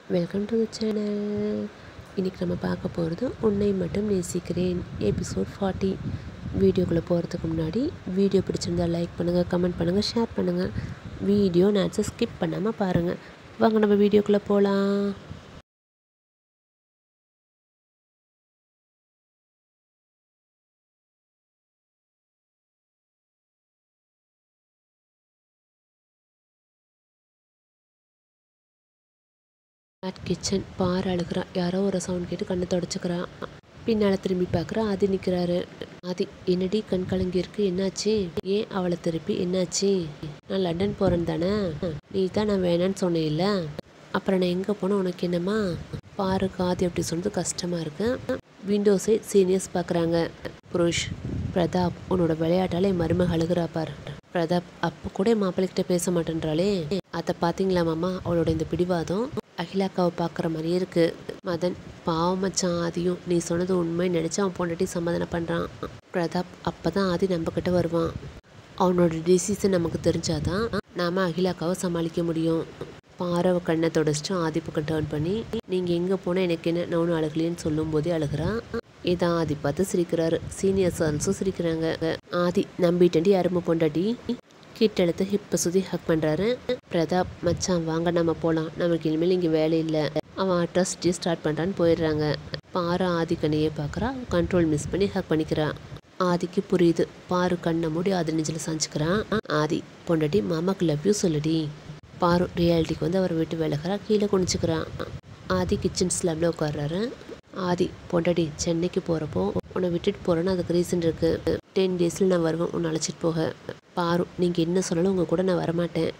Welcome to the channel இன்றைக்கி நம்ம பார்க்க போகிறது உன்னை மட்டும் நேசிக்கிறேன் எபிசோட் ஃபார்ட்டி வீடியோக்குள்ளே போகிறதுக்கு முன்னாடி வீடியோ பிடிச்சிருந்தா லைக் பண்ணுங்கள் கமெண்ட் பண்ணுங்கள் ஷேர் பண்ணுங்கள் வீடியோ நேட்ஸை ஸ்கிப் பண்ணாமல் பாருங்கள் வாங்க நம்ம வீடியோக்குள்ளே போகலாம் அட் கிச்சன் பார் அழுகிறா யாரோ ஒரு சவுண்ட் கேட்டு கண்ணை தொடச்சிக்கிறான் பின்னால் திரும்பி பார்க்குறா ஆதி நிற்கிறாரு ஆதி என்னடி கண் கலங்கி இருக்கு என்னாச்சு ஏன் அவளை திருப்பி என்னாச்சு நான் லண்டன் போகிறேன் தானே நீ தான் நான் வேணான்னு சொன்னேன்ல அப்புறம் நான் எங்கே போனால் உனக்கு என்னம்மா பாரு ஆதி அப்படி சொன்னது கஷ்டமாக இருக்கு விண்டோஸை சீனியர்ஸ் பார்க்குறாங்க புருஷ் பிரதாப் உன்னோட விளையாட்டால என் மருமக அழுகிறா பார் பிரதாப் அப்போ கூட என் மாப்பிள்ளைகிட்ட பேச மாட்டேன்றாளே அதை பார்த்தீங்களா மாமா அவளோட இந்த பிடிவாதம் அகிலாக்காவை பார்க்குற மாதிரியே இருக்கு மதன் பாவம் மச்சான் ஆதியும் நீ சொன்னது உண்மை நினச்சி அவன் பொண்டாட்டி சமாதானம் பண்ணுறான் பிரதாப் அப்போ தான் ஆதி நம்ம கிட்ட வருவான் அவனோட டிசிஷன் நமக்கு தெரிஞ்சாதான் நாம அகிலாக்காவை சமாளிக்க முடியும் பாரவ கண்ணை தொடச்சிட்டு ஆதி பக்கம் டேர்ன் பண்ணி நீங்கள் எங்கே போனால் எனக்கு என்ன நான் ஒன்றும் அழுகலைன்னு சொல்லும் போதே அழுகிறான் இதான் ஆதி பார்த்து சிரிக்கிறாரு சீனியர் சர்ன்ஸும் சிரிக்கிறாங்க ஆதி நம்பிட்டண்டி அருமை பொண்டாட்டி கிட்டெழுத்து ஹிப்பை சுற்றி ஹக் பண்ணுறாரு பிரதாப் மச்சான் வாங்க நம்ம போகலாம் நமக்கு இனிமேல் இங்கே வேலை இல்லை அவன் ட்ரஸ்டி ஸ்டார்ட் பண்ணுறான்னு போயிடுறாங்க பாரு ஆதி கண்ணையே பார்க்குறா கண்ட்ரோல் மிஸ் பண்ணி ஹக் பண்ணிக்கிறான் ஆதிக்கு புரியுது பாரு கண்ணை மூடி ஆதி நெஞ்சில் சாஞ்சுக்கிறான் ஆதி பொண்டாட்டி மாமாக்கு லவ் யூ சொல்லுடி பாரு ரியாலிட்டிக்கு வந்து அவர் விட்டு விலகிறா கீழே குனிச்சுக்கிறான் ஆதி கிச்சன் ஸ்லாப்ல உட்கார்றாரு ஆதி பொண்டாட்டி சென்னைக்கு போகிறப்போ உன்னை விட்டுட்டு போகிறேன்னு அதுக்கு ரீசன் இருக்குது டென் டேஸில் நான் வருவேன் உன்னை அழைச்சிட்டு போக பாரு நீங்கள் என்ன சொன்னாலும் உங்கள் கூட நான் வரமாட்டேன்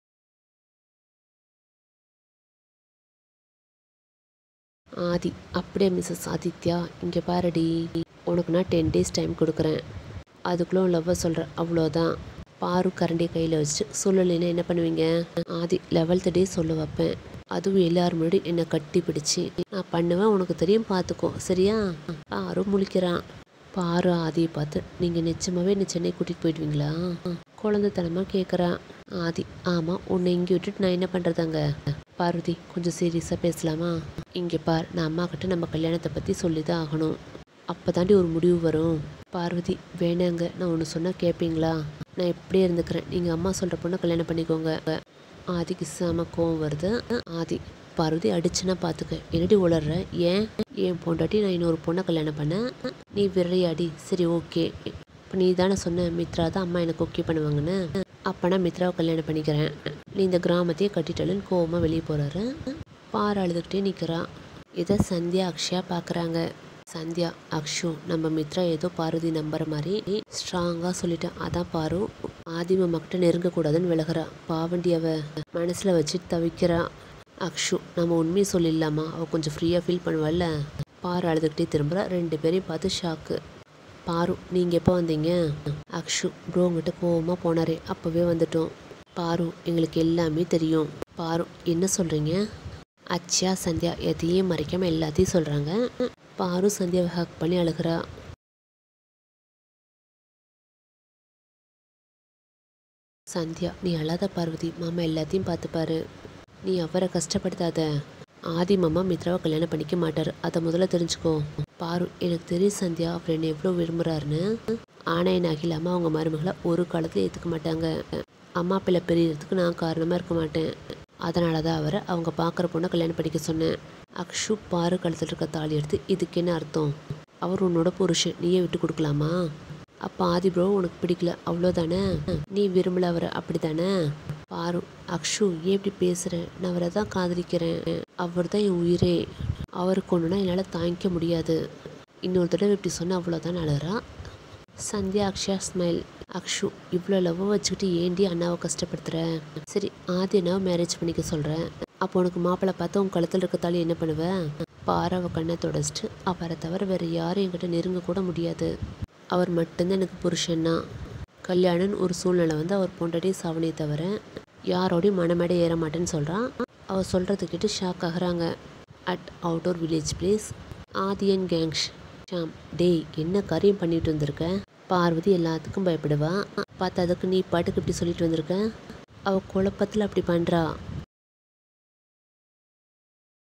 ஆதி அப்படியே மிஸ்ஸஸ் ஆதித்யா இங்கே பாருடி உனக்கு நான் டென் டேஸ் டைம் கொடுக்குறேன் அதுக்குள்ளே லவ்வை சொல்கிறேன் அவ்வளோதான் பாரு கரண்டி கையில் வச்சு சொல்லலைன்னா என்ன பண்ணுவீங்க ஆதி லெவல்த் டே சொல்ல வைப்பேன் அதுவும் எல்லாரும் முன்னாடி என்னை கட்டி பிடிச்சி நான் பண்ணுவேன் உனக்கு தெரியும் பார்த்துக்கோ சரியா பாரு முழிக்கிறான் பாரு ஆதியை பார்த்து நீங்கள் நிச்சயமாகவே என்னை சென்னை கூட்டிகிட்டு போயிடுவீங்களா குழந்தைத்தனமாக கேட்குறான் ஆதி ஆமாம் உன்னை இங்கே விட்டுட்டு நான் என்ன பண்ணுறதாங்க பார்வதி கொஞ்சம் சீரியஸாக பேசலாமா இங்கே பார் நான் அம்மா கிட்ட நம்ம கல்யாணத்தை பற்றி சொல்லி தான் ஆகணும் அப்போ தாண்டி ஒரு முடிவு வரும் பார்வதி வேணாங்க நான் ஒன்று சொன்னால் கேட்பீங்களா நான் எப்படியே இருந்துக்கிறேன் நீங்கள் அம்மா சொல்கிற பொண்ணை கல்யாணம் பண்ணிக்கோங்க ஆதிக்கு செம கோவம் வருது ஆதி பார்வதி அடிச்சுன்னா பார்த்துக்க என்னடி உளர்ற ஏன் என் பொண்டாட்டி நான் இன்னொரு பொண்ணை கல்யாணம் பண்ணேன் நீ விரையாடி சரி ஓகே இப்போ நீ தானே சொன்ன மித்ரா தான் அம்மா எனக்கு ஓகே பண்ணுவாங்கன்னு அப்போ நான் மித்ராவை கல்யாணம் பண்ணிக்கிறேன் நீ இந்த கிராமத்தையே கட்டிட்டலுன்னு கோவமாக வெளியே போகிறாரு பாரு அழுதுகிட்டே நிற்கிறா இதை சந்தியா அக்ஷயா பார்க்குறாங்க சந்தியா அக்ஷு நம்ம மித்ரா ஏதோ பார்வதி நம்புற மாதிரி ஸ்ட்ராங்காக சொல்லிட்டான் அதான் பாரு ஆதிம மக்கட்ட நெருங்கக்கூடாதுன்னு விலகிறா பாவண்டி அவ மனசில் வச்சு தவிக்கிறா அக்ஷு நம்ம உண்மையை சொல்லிடலாமா அவள் கொஞ்சம் ஃப்ரீயாக ஃபீல் பண்ணுவாள்ல பாரு அழுதுகிட்டே திரும்புகிறா ரெண்டு பேரையும் பார்த்து ஷாக்கு பாரு நீங்கள் எப்போ வந்தீங்க அக்ஷு ப்ரோங்கிட்ட கோவமாக போனாரே அப்போவே வந்துட்டோம் பாரு எங்களுக்கு எல்லாமே தெரியும் பாரு என்ன சொல்கிறீங்க அச்சியா சந்தியா எதையும் மறைக்காமல் எல்லாத்தையும் சொல்கிறாங்க பாரு சந்தியாவை ஹக் பண்ணி அழுகிறா சந்தியா நீ அழாத பார்வதி மாமா எல்லாத்தையும் பார்த்துப்பாரு நீ அவரை கஷ்டப்படுத்தாத ஆதி மாமா மித்ராவை கல்யாணம் பண்ணிக்க மாட்டார் அதை முதல்ல தெரிஞ்சுக்கோ பாரு எனக்கு தெரியும் சந்தியா அவர் என்னை எவ்வளோ விரும்புகிறாருன்னு ஆனால் என் அகில அம்மா அவங்க மருமகளை ஒரு காலத்தில் ஏற்றுக்க மாட்டாங்க அம்மா பிள்ளை பெரியறதுக்கு நான் காரணமாக இருக்க மாட்டேன் அதனால தான் அவரை அவங்க பார்க்குற பொண்ணை கல்யாணம் பண்ணிக்க சொன்னேன் அக்ஷு பாரு கழுத்தில் இருக்க தாலி எடுத்து இதுக்கு என்ன அர்த்தம் அவர் உன்னோட புருஷன் நீயே விட்டு கொடுக்கலாமா அப்போ ஆதி ப்ரோ உனக்கு பிடிக்கல அவ்வளோதானே நீ விரும்பல அவரை அப்படி தானே பாரு அக்ஷு ஏன் இப்படி பேசுகிறேன் நான் அவரை தான் காதலிக்கிறேன் அவர் தான் என் உயிரே அவருக்கு ஒன்றுனா என்னால் தாங்கிக்க முடியாது இன்னொரு தடவை இப்படி சொன்ன அவ்வளோதான் அழறா சந்தியா அக்ஷயா ஸ்மைல் அக்ஷு இவ்வளோ லவ் வச்சுக்கிட்டு ஏண்டி அண்ணாவை கஷ்டப்படுத்துற சரி ஆதி அண்ணாவை மேரேஜ் பண்ணிக்க சொல்கிறேன் அப்போ உனக்கு மாப்பிள்ளை பார்த்து உன் கழுத்தில் இருக்க தாலி என்ன பண்ணுவேன் பாராவை கண்ணை தொடச்சிட்டு அவரை தவிர வேறு யாரும் என்கிட்ட நெருங்க கூட முடியாது அவர் மட்டும்தான் எனக்கு புருஷன்னா கல்யாணம்னு ஒரு சூழ்நிலை வந்து அவர் பொண்டாட்டி சாவணியை தவிர யாரோடையும் மனமேடை ஏற மாட்டேன்னு சொல்கிறான் அவர் சொல்கிறது கேட்டு ஷாக் ஆகுறாங்க at outdoor village place Adhiyan gangs Sham டேய் என்ன காரியம் பண்ணிட்டு வந்திருக்க பார்வதி எல்லாத்துக்கும் பயப்படுவா பார்த்ததுக்கு நீ பாட்டுக்கு இப்படி சொல்லிட்டு வந்திருக்க அவள் குழப்பத்தில் அப்படி பண்ணுறா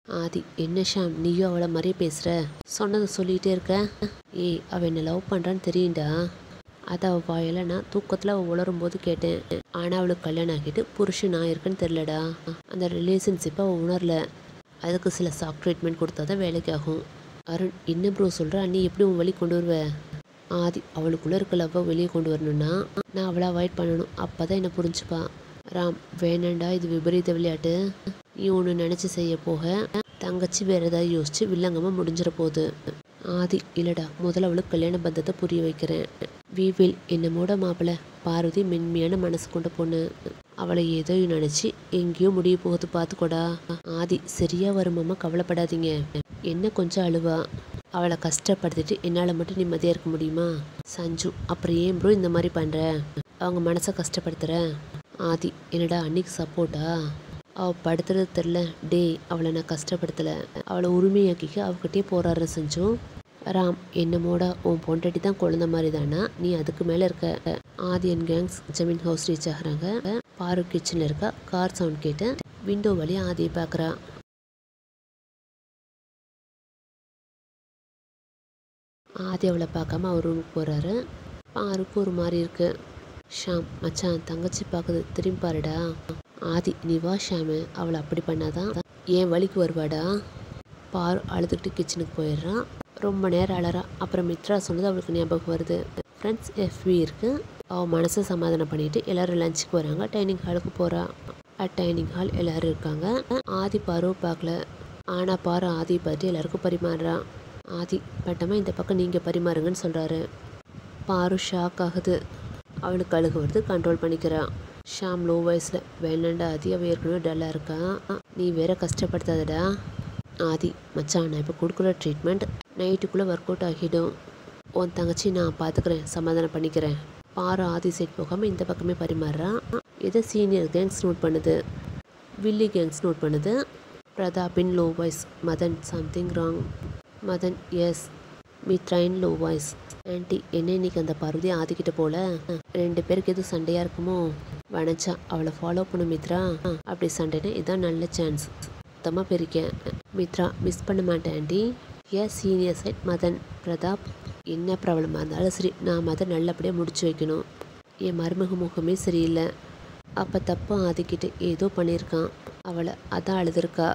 ஆதி என்ன ஷாம் நீயும் அவளை மாதிரியே பேசுற சொன்னதை சொல்லிகிட்டே இருக்க ஏய் அவள் என்ன லவ் பண்ணுறான்னு தெரியும்டா அதை அவள் வாயில நான் தூக்கத்தில் அவள் உளரும் போது கேட்டேன் ஆனால் அவளுக்கு கல்யாணம் ஆகிட்டு புருஷன் நான் இருக்கேன்னு தெரிலடா அந்த ரிலேஷன்ஷிப்பை அவள் உணரல அதுக்கு சில சாஃப்ட் ட்ரீட்மெண்ட் கொடுத்தா தான் வேலைக்கு ஆகும் அருண் என்ன ப்ரோ சொல்கிற நீ எப்படி உன் வழி கொண்டு வருவ ஆதி அவளுக்குள்ளே இருக்க லவ்வை வெளியே கொண்டு வரணும்னா நான் அவளை அவாய்ட் பண்ணணும் அப்போ தான் என்னை புரிஞ்சுப்பா ராம் வேணாண்டா இது விபரீத விளையாட்டு நீ ஒன்று நினச்சி செய்ய போக தங்கச்சி வேற ஏதாவது யோசிச்சு வில்லங்கமாக முடிஞ்சிட போகுது ஆதி இல்லைடா முதல்ல அவளுக்கு கல்யாண பந்தத்தை புரிய வைக்கிறேன் வீவில் என்னமோட மாப்பிள்ளை பார்வதி மென்மையான மனசு கொண்ட பொண்ணு அவளை ஏதோ நினச்சி எங்கேயோ முடிய போகுது பார்த்துக்கோடா ஆதி சரியா வருமாமா கவலைப்படாதீங்க என்ன கொஞ்சம் அழுவா அவளை கஷ்டப்படுத்திட்டு என்னால் மட்டும் நிம்மதியாக இருக்க முடியுமா சஞ்சு அப்புறம் ஏன் ப்ரோ இந்த மாதிரி பண்ணுற அவங்க மனசை கஷ்டப்படுத்துற ஆதி என்னடா அன்னைக்கு சப்போர்ட்டா அவள் படுத்துறது தெரில டேய் அவளை நான் கஷ்டப்படுத்தலை அவளை உரிமையாக்கிக்க அவகிட்டே போராடுற சஞ்சு ராம் என்னமோட உன் பொண்டாட்டி தான் குழந்த மாதிரி தானா நீ அதுக்கு மேலே இருக்க ஆதியன் கேங்ஸ் ஜமீன் ஹவுஸ் ரீச் ஆகுறாங்க பாரு கிச்சனில் இருக்கா கார் சவுண்ட் கேட்டு விண்டோ வழியா ஆதியை பார்க்குறா ஆதி அவளை பார்க்காம அவர் ரூமுக்கு போகிறாரு பாருக்கு ஒரு மாதிரி இருக்கு ஷாம் மச்சான் தங்கச்சி பார்க்குது திரும்பி பாருடா ஆதி நீ வா ஷாமு அவளை அப்படி பண்ணாதான் ஏன் வழிக்கு வருவாடா பாரு அழுதுகிட்டு கிச்சனுக்கு போயிடுறான் ரொம்ப நேரம் அழறா அப்புறம் மித்ரா சொன்னது அவளுக்கு ஞாபகம் வருது ஃப்ரெண்ட்ஸ் எஃபி இருக்கு அவள் மனசை சமாதானம் பண்ணிட்டு எல்லாரும் லஞ்சுக்கு வராங்க டைனிங் ஹாலுக்கு போகிறா அட் டைனிங் ஹால் எல்லாரும் இருக்காங்க ஆதி பாரு பார்க்கல ஆனால் பாரு ஆதி பார்த்து எல்லாருக்கும் பரிமாறுறான் ஆதி பட்டமாக இந்த பக்கம் நீங்கள் பரிமாறுங்கன்னு சொல்கிறாரு பாரு ஷாக் ஆகுது அவளுக்கு அழுகு வருது கண்ட்ரோல் பண்ணிக்கிறா ஷாம் லோ வயசில் வேணாண்டா ஆதி அவ ஏற்கனவே டல்லாக இருக்கா நீ வேற கஷ்டப்படுத்தாதடா ஆதி மச்சான் நான் இப்போ கொடுக்குற ட்ரீட்மெண்ட் நைட்டுக்குள்ளே ஒர்க் அவுட் ஆகிடும் உன் தங்கச்சி நான் பார்த்துக்கிறேன் சமாதானம் பண்ணிக்கிறேன் பாரு ஆதி சைட் போகாமல் இந்த பக்கமே பரிமாறுறான் இதை சீனியர் கேங்ஸ் நோட் பண்ணுது வில்லி கேங்ஸ் நோட் பண்ணுது பிரதாப்பின் low voice Madan something wrong Madan yes மித்ராயின் லோ வாய்ஸ் ஆன்ட்டி என்ன இன்னைக்கு அந்த பார்வதி ஆதிக்கிட்ட போல ரெண்டு பேருக்கு எதுவும் சண்டையாக இருக்குமோ வனச்சா அவளை ஃபாலோ பண்ணு மித்ரா அப்படி சண்டைனா இதான் நல்ல சான்ஸ் சுத்தமாக பிரிக்கேன் மித்ரா மிஸ் பண்ண மாட்டேன் ஆண்டி ஏன் சீனியர் சைட் மதன் பிரதாப் என்ன ப்ராப்ளமாக இருந்தாலும் சரி நான் மதன் நல்லபடியாக முடிச்சு வைக்கணும் என் மருமக முகமே சரியில்லை அப்போ தப்பு ஆதிக்கிட்டு ஏதோ பண்ணியிருக்கான் அவளை அதான் அழுதுருக்கா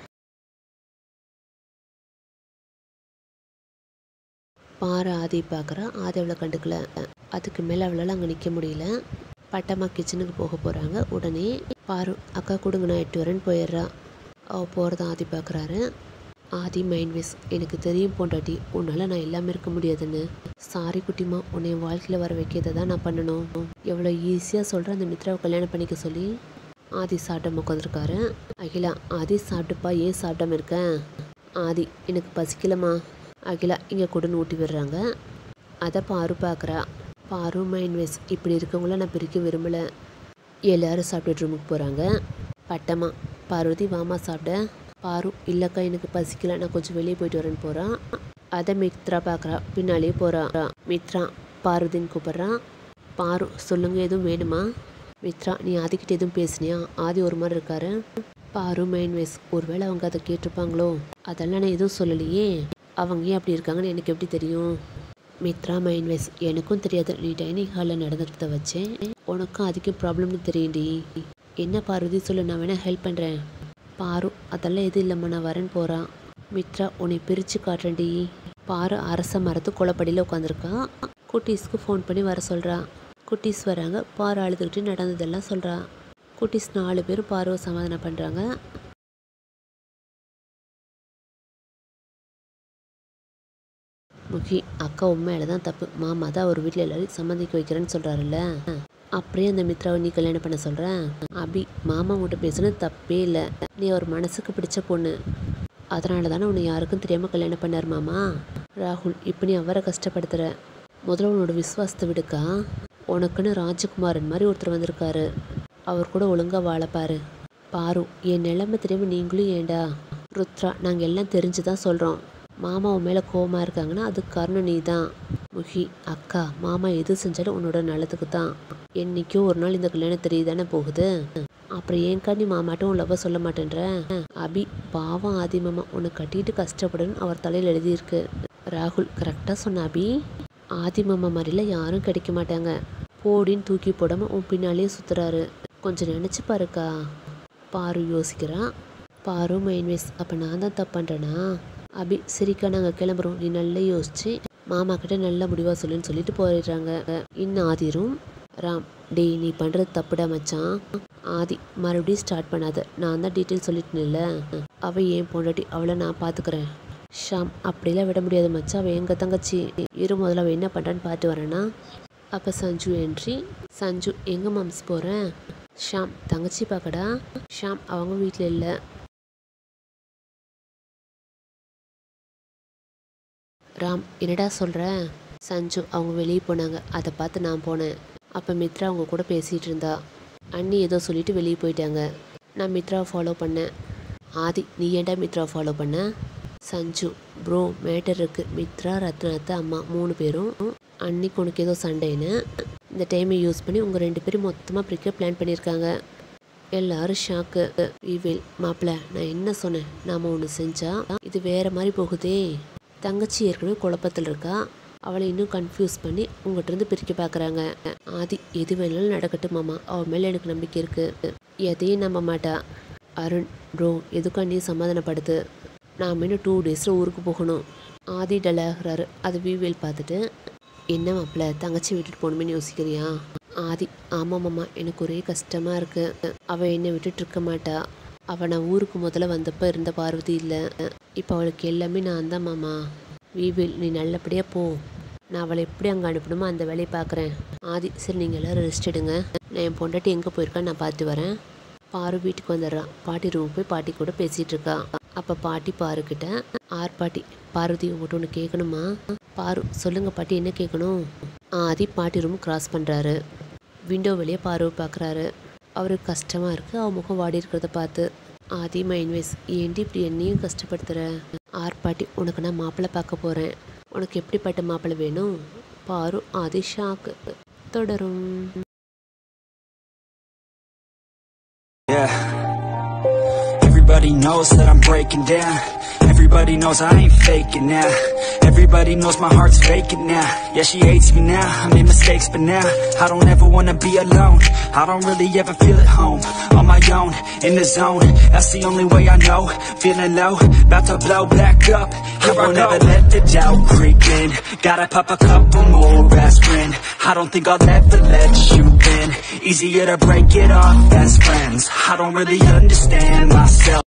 பாரு ஆதி பார்க்குறா ஆதி அவளை கண்டுக்கல அதுக்கு மேலே அவளால் அங்கே நிற்க முடியல பட்டம்மா கிச்சனுக்கு போக போகிறாங்க உடனே பாரு அக்கா கொடுங்க நான் எட்டு வரேன்னு போயிடுறா அவள் போகிறத ஆதி பார்க்குறாரு ஆதி மைண்ட் வேஸ் எனக்கு தெரியும் பொண்டாட்டி உன்னால் நான் எல்லாமே இருக்க முடியாதுன்னு சாரி குட்டிமா உன்னை என் வாழ்க்கையில் வர வைக்கிறத தான் நான் பண்ணணும் எவ்வளோ ஈஸியாக சொல்கிற அந்த மித்ராவை கல்யாணம் பண்ணிக்க சொல்லி ஆதி சாப்பிடாம உட்காந்துருக்காரு அகிலா ஆதி சாப்பிட்டுப்பா ஏன் சாப்பிடாம இருக்கேன் ஆதி எனக்கு பசிக்கலம்மா அகிலா இங்கே கொடுன்னு ஊட்டி விடுறாங்க அதை பாரு பார்க்குறா பாரு மைண்ட் வேஸ் இப்படி இருக்கவங்கள நான் பிரிக்க விரும்பலை எல்லாரும் சாப்பிட்டுட்டு ரூமுக்கு போகிறாங்க பட்டம்மா பார்வதி வாமா சாப்பிட பாரு இல்லைக்கா எனக்கு பசிக்கல நான் கொஞ்சம் வெளியே போயிட்டு வரேன்னு போகிறான் அதை மித்ரா பார்க்குறா பின்னாலேயே போகிறா மித்ரா பார்வதின்னு கூப்பிட்றான் பாரு சொல்லுங்க எதுவும் வேணுமா மித்ரா நீ ஆதிக்கிட்ட எதுவும் பேசுனியா ஆதி ஒரு மாதிரி இருக்காரு பாரு மைண்ட் வேஸ் ஒருவேளை அவங்க அதை கேட்டிருப்பாங்களோ அதெல்லாம் நான் எதுவும் சொல்லலையே அவங்க ஏன் அப்படி இருக்காங்கன்னு எனக்கு எப்படி தெரியும் மித்ரா மைண்ட் வேஸ் எனக்கும் தெரியாது நீ டைனிங் ஹாலில் நடந்துக்கிறத வச்சேன் உனக்கும் அதுக்கும் ப்ராப்ளம்னு தெரியும்டி என்ன பார்வதி சொல்லு நான் வேணா ஹெல்ப் பண்ணுறேன் பாரு அதெல்லாம் எதுவும் இல்லைம்மா நான் வரேன்னு போகிறான் மித்ரா உன்னை பிரித்து காட்டுறேன்டி பாரு அரச மரத்து குளப்படியில் உட்காந்துருக்கா குட்டீஸ்க்கு ஃபோன் பண்ணி வர சொல்கிறா குட்டீஸ் வராங்க பாரு அழுதுகிட்டு நடந்ததெல்லாம் சொல்கிறா குட்டீஸ் நாலு பேரும் பாருவை சமாதானம் பண்ணுறாங்க முகி அக்கா உண்மையில தான் தப்பு மாமா தான் ஒரு வீட்டில் எல்லாரையும் சம்மந்திக்க வைக்கிறேன்னு சொல்கிறாருல்ல அப்படியே அந்த மித்ராவை நீ கல்யாணம் பண்ண சொல்கிறேன் அபி மாமா உன்கிட்ட பேசுனது தப்பே இல்லை நீ அவர் மனசுக்கு பிடிச்ச பொண்ணு அதனால தானே உன்னை யாருக்கும் தெரியாமல் கல்யாணம் பண்ணார் மாமா ராகுல் இப்போ நீ அவரை கஷ்டப்படுத்துகிற முதல்ல உன்னோட விசுவாசத்தை விடுக்கா உனக்குன்னு ராஜகுமாரன் மாதிரி ஒருத்தர் வந்திருக்காரு அவர் கூட ஒழுங்காக வாழப்பாரு பாரு என் நிலைமை தெரியாமல் நீங்களும் ஏண்டா ருத்ரா நாங்கள் எல்லாம் தெரிஞ்சு தான் சொல்கிறோம் மாமா உன் மேலே கோவமாக இருக்காங்கன்னா அதுக்கு காரணம் நீ தான் முகி அக்கா மாமா எது செஞ்சாலும் உன்னோட நல்லதுக்கு தான் என்னைக்கும் ஒரு நாள் இந்த கல்யாணம் தெரியுதானே போகுது அப்புறம் ஏன்க்கா நீ மாமாட்டும் லவ் சொல்ல மாட்டேன்ற அபி பாவம் ஆதி மாமா உன்னை கட்டிட்டு கஷ்டப்படணும் அவர் தலையில் எழுதியிருக்கு ராகுல் கரெக்டாக சொன்ன அபி ஆதி மாமா மாதிரிலாம் யாரும் கிடைக்க மாட்டாங்க போடின்னு தூக்கி போடாம உன் பின்னாலேயே சுத்துறாரு கொஞ்சம் நினச்சி பாருக்கா பாரு யோசிக்கிறான் பாரு மைன்வேஸ் அப்போ நான் தான் தப்பான்றேனா அபி சரிக்கா நாங்கள் கிளம்புறோம் நீ நல்லா யோசிச்சு மாமா கிட்ட நல்ல முடிவாக சொல்லுன்னு சொல்லிட்டு போயிடுறாங்க இன்னும் ஆதிரும் ராம் டேய் நீ பண்ணுறது தப்புடா மச்சான் ஆதி மறுபடியும் ஸ்டார்ட் பண்ணாத நான் தான் டீட்டெயில் சொல்லிட்டேன்ல அவள் ஏன் பொண்டாட்டி அவளை நான் பார்த்துக்கிறேன் ஷாம் அப்படிலாம் விட முடியாது மச்சான் அவள் எங்கள் தங்கச்சி இரு முதல்ல அவள் என்ன பண்ணுறான்னு பார்த்து வரேன்னா அப்போ சஞ்சு என்ட்ரி சஞ்சு எங்கே மாம்ஸ் போகிறேன் ஷாம் தங்கச்சி பார்க்கடா ஷாம் அவங்க வீட்டில் இல்லை ராம் என்னடா சொல்கிற சஞ்சு அவங்க வெளியே போனாங்க அதை பார்த்து நான் போனேன் அப்போ மித்ரா அவங்க கூட பேசிகிட்டு இருந்தா அண்ணி ஏதோ சொல்லிட்டு வெளியே போயிட்டாங்க நான் மித்ராவை ஃபாலோ பண்ணேன் ஆதி நீ ஏன்டா மித்ரா ஃபாலோ பண்ண சஞ்சு ப்ரோ மேட்டர் இருக்கு மித்ரா ரத்னாத்த அம்மா மூணு பேரும் அன்னைக்கு உனக்கு ஏதோ சண்டைன்னு இந்த டைமை யூஸ் பண்ணி உங்கள் ரெண்டு பேரும் மொத்தமாக பிரிக்க பிளான் பண்ணியிருக்காங்க எல்லாரும் ஷாக்கு விவேல் மாப்பிள்ள நான் என்ன சொன்னேன் நாம் ஒன்று செஞ்சா இது வேற மாதிரி போகுதே தங்கச்சி ஏற்கனவே குழப்பத்தில் இருக்கா அவளை இன்னும் கன்ஃபியூஸ் பண்ணி உங்கள்கிட்ட இருந்து பிரிக்க பார்க்குறாங்க ஆதி எது வேணாலும் நடக்கட்டும் மாமா அவன் மேலே எனக்கு நம்பிக்கை இருக்கு எதையும் நம்ப மாட்டா அருண் ப்ரோ எதுக்கும் நீ சமாதானப்படுத்து நாம் இன்னும் டூ டேஸில் ஊருக்கு போகணும் ஆதி டலாகிறாரு அது விவேல் பார்த்துட்டு என்ன மாப்பிள்ள தங்கச்சி விட்டுட்டு போகணுமேனு யோசிக்கிறியா ஆதி ஆமாம் மாமா எனக்கு ஒரே கஷ்டமாக இருக்கு அவள் என்னை விட்டுட்டு இருக்க மாட்டா அவள் நான் ஊருக்கு முதல்ல வந்தப்போ இருந்த பார்வதி இல்லை இப்போ அவளுக்கு எல்லாமே நான் தான் மாமா வீவில் நீ நல்லபடியாக போ நான் அவளை எப்படி அங்கே அனுப்பணுமோ அந்த வேலையை பார்க்குறேன் ஆதி சரி நீங்கள் எல்லோரும் ரெஸ்ட் எடுங்க நான் என் பொண்டாட்டி எங்கே போயிருக்கான்னு நான் பார்த்து வரேன் பாரு வீட்டுக்கு வந்துடுறான் பாட்டி ரூம் போய் பாட்டி கூட பேசிகிட்டு இருக்கா அப்போ பாட்டி பாருக்கிட்ட ஆர் பாட்டி பார்வதி உங்கள்கிட்ட ஒன்று கேட்கணுமா பாரு சொல்லுங்க பாட்டி என்ன கேட்கணும் ஆதி பாட்டி ரூம் கிராஸ் பண்ணுறாரு விண்டோ வெளியே பார்வை பார்க்குறாரு அவருக்கு கஷ்டமாக இருக்குது அவன் முகம் வாடி இருக்கிறத பார்த்து ஆதி மைன்வேஸ் ஏண்டி இப்படி என்னையும் கஷ்டப்படுத்துகிற ஆர் பாட்டி உனக்கு நான் மாப்பிள்ளை பார்க்க போகிறேன் உனக்கு எப்படிப்பட்ட மாப்பிள்ளை வேணும் பாரு ஆதி ஷாக்கு தொடரும் Yeah. Everybody knows that I'm breaking down. Everybody knows I ain't faking now. Everybody knows my heart's faking now. Yeah, she hates me now. I made mistakes, but now I don't ever wanna be alone. I don't really ever feel at home. On my own, in the zone. That's the only way I know. Feeling low, about to blow back up. Here I won't ever let the doubt creep in. Gotta pop a couple more aspirin. I don't think I'll ever let you in. Easier to break it off best friends. I don't really understand myself.